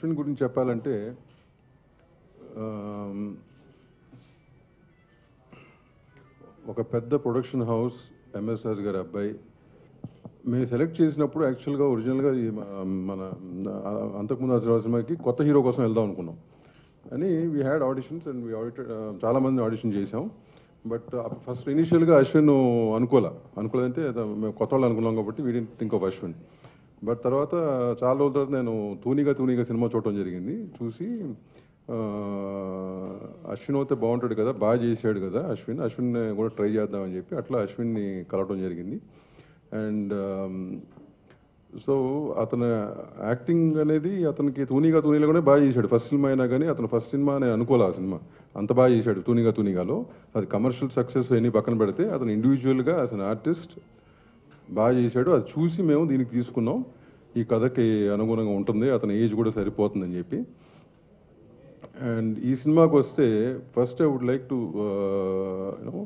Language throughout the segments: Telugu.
అశ్విన్ గురించి చెప్పాలంటే ఆమ్, ఒక పెద్ద ప్రొడక్షన్ హౌస్ ఎంఎస్ రాజు గారి అబ్బాయి మేము సెలెక్ట్ చేసినప్పుడు యాక్చువల్గా ఒరిజినల్గా ఈ మ- మన ఆ, అంతకుముందు అసలు సినిమాకి కొత్త హీరో కోసం వెళ్దాం అనుకున్నాం అని we had auditions and we audited చాలా మంది ఆడిషన్ చేసాం బట్ ఫస్ట్ ఇనిషియల్గా అశ్విన్ అనుకోలే అనుకోలేదంటే అద- మేము కొత్త వాళ్ళు అనుకున్నాం కాబట్టి we didn't think of Ashwin but తర్వాత చాలా రోజుల తర్వాత నేను తూనిగా తూనిగా సినిమా చూడటం జరిగింది చూసి ఆ, అశ్విన్ అయితే బాగుంటాడు కదా బాగా చేశాడు కదా అశ్విన్ అశ్విన్ కూడా ట్రై చేద్దామని చెప్పి అట్లా అశ్విన్ని కలవడం జరిగింది అండ్ సో అతను యాక్టింగ్ అనేది అతనికి తూనిగా తూనిగా కూడా బాగా చేశాడు ఫస్ట్ సినిమా అయినా కానీ అతను ఫస్ట్ సినిమా నేను అనుకోలే ఆ సినిమా అంత బాగా చేశాడు తూనిగా తూనిగాలో అది కమర్షియల్ సక్సెస్ అన్ని పక్కన పెడితే అతను ఇండివిజువల్గా అతను ఆర్టిస్ట్ బాగా చేశాడు అది చూసి మేము దీనికి తీసుకున్నాం ఈ కథకి అనుగుణంగా ఉంటుంది అతని ఏజ్ కూడా సరిపోతుందని చెప్పి అండ్ ఈ సినిమాకి వస్తే first I would like to you know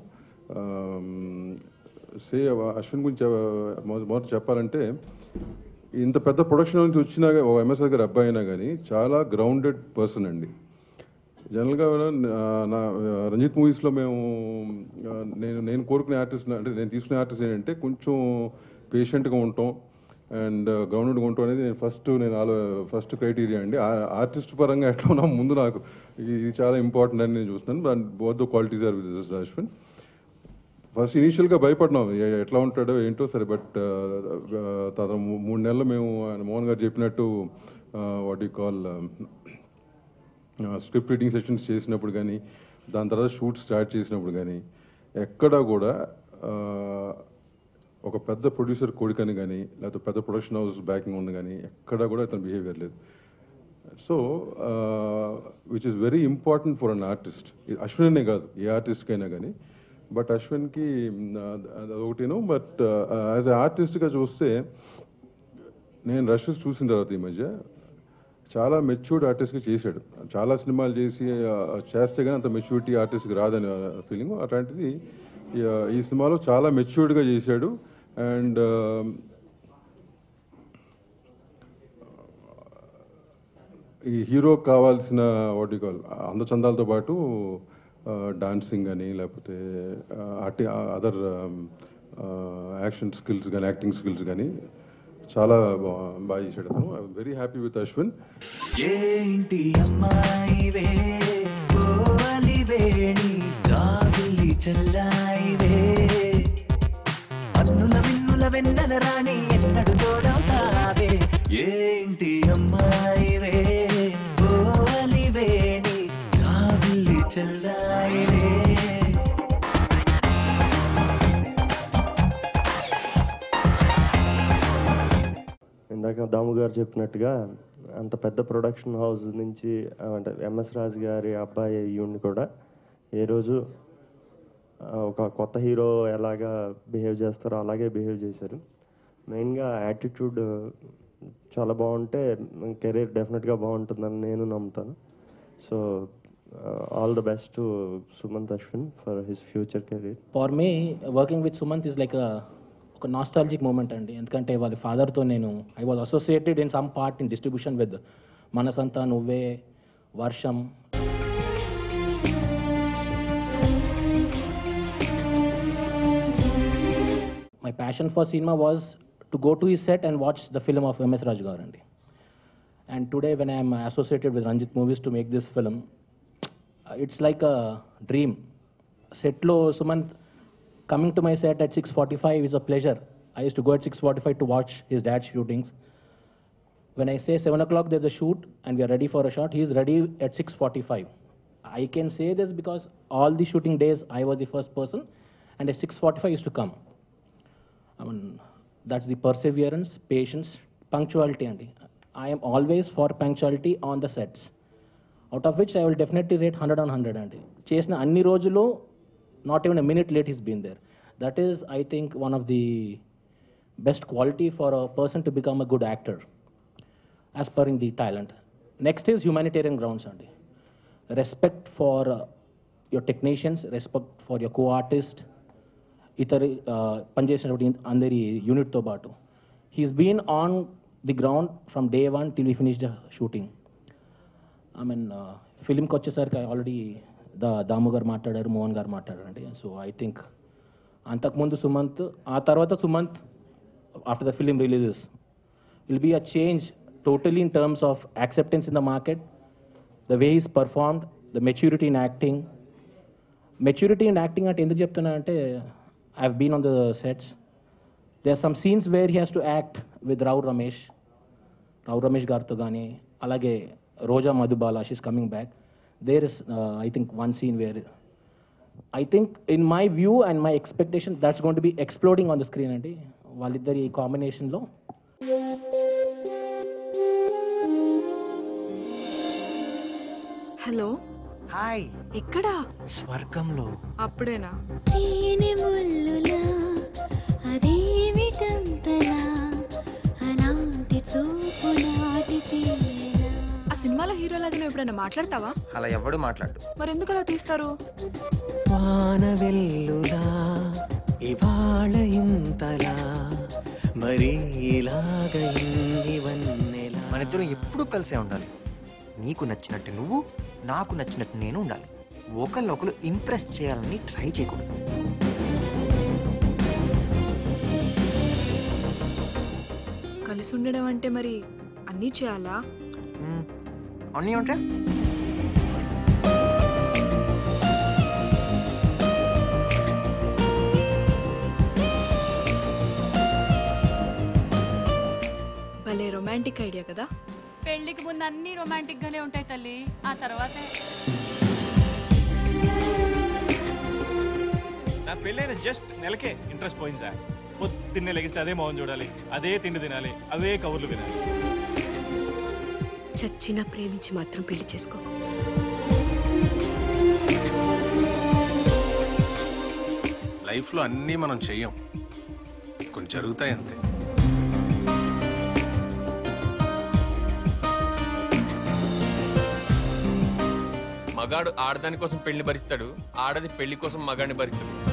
say Ashwin గురించి uh, మొద- మొదట చెప్పాలంటే ఇంత పెద్ద ప్రొడక్షన్ నుంచి వచ్చినా గా- ఒక ఎంఎస్ఆర్ గారి అబ్బాయి అయినా కానీ చాలా గ్రౌండెడ్ పర్సన్ అండి జనరల్గా ఆ, నా ఆ, రంజిత్ మూవీస్లో మేము ఆ, నేను నేను కోరుకునే ఆర్టిస్ట్ అంటే నేను తీసుకునే ఆర్టిస్ట్ ఏంటంటే కొంచెం పేషెంట్గా ఉంటాం అండ్ గ్రౌండెడ్గా ఉంటాం అనేది నేను ఫస్ట్ నేను ఆలో ఫస్ట్ క్రైటీరియా అండి ఆర్టిస్ట్ పరంగా ఎట్లా ఉన్నాం ముందు నాకు ఇది ఇది చాలా ఇంపార్టెంట్ అని నేను చూస్తున్నాను both the qualities are with Ashwin first ఇనీషియల్గా భయపడినాం ఎ- ఎట్లా ఉంటాడో ఏంటో సరే బట్ తర్వాత మూ- మూడు నెలలు మేము ఆయన మోహన్ గారు చెప్పినట్టు what you call script reading sessions చేసినప్పుడు కానీ దాని తర్వాత షూట్ స్టార్ట్ చేసినప్పుడు కానీ ఎక్కడా కూడా ఆ, ఒక పెద్ద ప్రొడ్యూసర్ కొడుకని కానీ లేకపోతే పెద్ద ప్రొడక్షన్ హౌస్ బ్యాకింగ్ ఉంది కానీ ఎక్కడా కూడా అతని బిహేవియర్ లేదు so which is very important for an artist Ashwin కాదు ఏ ఆర్టిస్ట్కైనా కానీ బట్ అశ్విన్కి ఒకటిను బట్ యాజ్ ఎ ఆర్టిస్ట్గా చూస్తే నేను రషెస్ చూసిన తర్వాత ఈ మధ్య చాలా మెచ్యూర్డ్ ఆర్టిస్ట్గా చేశాడు చాలా సినిమాలు చేసి ఆ, చేస్తే కానీ అంత మెచ్యూరిటీ ఆర్టిస్ట్కి రాదని ఫీలింగ్ అట్లాంటిది ఈ, ఆ, ఈ సినిమాలో చాలా మెచ్యూర్డ్గా చేశాడు అండ్ ఈ హీరో కావాల్సిన వాటి కాల్ అందచందాలతో పాటు డాన్సింగ్ కానీ లేకపోతే అట్టి అదర్ యాక్షన్ స్కిల్స్ కానీ యాక్టింగ్ స్కిల్స్ కానీ చాలా బా- బాగా చేశాడు అతను I very happy with Ashwin ఏంటి అమ్మాయివే కోవలి వేణి జాబిల్లి చెల్లాయివే అన్నుల విన్నుల వెన్నెల రాణి ఎన్నడు తోడవుతావే ఏంటి అమ్మాయివే కోవలి వేణి జాబిల్లి చెల్లాయివే ఇందాక దాము గారు చెప్పినట్టుగా అంత పెద్ద ప్రొడక్షన్ హౌస్ నుంచి ఆ, అంటే ఎంఎస్ రాజు గారి అబ్బాయి అయ్యుండి కూడా ఏ రోజు ఆ, ఒక కొత్త హీరో ఎలాగా బిహేవ్ చేస్తారో అలాగే బిహేవ్ చేశారు మెయిన్గా యాటిట్యూడ్ చాలా బాగుంటే కెరీర్ డెఫినెట్గా బాగుంటుందని నేను నమ్ముతాను so all the best to Sumanth Ashwin for his future career for me working with Sumanth is like ఒక నాస్టాలజిక్ మూమెంట్ అండి ఎందుకంటే వాళ్ళ ఫాదర్తో నేను I was associated in some part in distribution with Manasantha Nuvve Varsham my passion for cinema was to go to his set and watch the film of MS Raju గారు అండి and today when I'm associated with Ranjith Movies to make this film it's like a dream సెట్లో Sumanth coming to my set at 6.45 is a pleasure. I used to go at 6.45 to watch his dad's shootings. When I say 7 o'clock there's a shoot and we are ready for a shot, he is ready at 6.45. I can say this because all the shooting days I was the first person and at 6.45 used to come. I mean, that's the perseverance, patience, punctuality. And I am always for punctuality on the sets. Out of which I will definitely rate 100 on 100 అండి చేసిన అన్ని రోజులు not even a minute late he's been there that is I think one of the best quality for a person to become a good actor as per in the talent next is humanitarian grounds అండి respect for your technicians respect for your co artist ఇతర పనిచేసినటువంటి అందరి యూనిట్తో పాటు he's been on the ground from day one till we finish the shooting I mean ఫిలింకి వచ్చేసరికి ఆల్రెడీ దా దాము గారు మాట్లాడారు మోహన్ గారు మాట్లాడారండి సో ఐ థింక్ అంతకుముందు సుమంత్ ఆ తర్వాత Sumanth after the film releases will be a change totally in terms of acceptance in the market the way he's performed the maturity in acting maturity in acting అంటే ఎందుకు చెప్తున్నా అంటే I have been on the sets there are some scenes where he has to act with Rao Ramesh Rao Ramesh గారితో కానీ అలాగే Roja Madhubala she's coming back there is I think one scene where I think in my view and my expectation that's going to be exploding on the screen అండి వాళ్ళిద్దరి కాంబినేషన్లో హలో హాయ్ ఎక్కడా స్వర్గంలో అప్పుడేనా తేనె ముల్లులా అదేమిటంతలా అలాంటి చూపు నాటితేలా ఆ సినిమాలో హీరోలాగా నువ్వు ఎప్పుడైనా మాట్లాడతావా అలా ఎవడు మాట్లాడు మరి ఎందుకు అలా తీస్తారు వాన వెల్లులా ఇవాళ ఇంతలా మరి ఇలాగ ఇన్ని వన్నెలా మన ఇద్దరం ఎప్పుడూ కలిసే ఉండాలి నీకు నచ్చినట్టు నువ్వు నాకు నచ్చినట్టు నేను ఉండాలి ఒకరినొకరు ఇంప్రెస్ చేయాలని ట్రై చేయకూడదు కలిసి ఉండడం అంటే మరి అన్నీ చేయాలా మ్మ్. అన్నీ ఉంటే భలే రొమాంటిక్ ఐడియా కదా పెళ్లికి ముందు అన్ని రొమాంటిక్ గానే ఉంటాయి తల్లి ఆ తర్వాతే నా పెళ్ళైన జస్ట్ నెలకే ఇంట్రెస్ట్ పోయింది సార్ పొద్దున్నే లెగిస్తే అదే మౌన్ చూడాలి అదే తిండి తినాలి అవే కబుర్లు వినాలి చచ్చినా ప్రేమించి మాత్రం పెళ్లి చేసుకో లైఫ్లో అన్నీ మనం చెయ్యం కొన్ని జరుగుతాయి అంతే మగాడు ఆడదాని కోసం పెళ్లి భరిస్తాడు ఆడది పెళ్లి కోసం మగాడిని భరిస్తాడు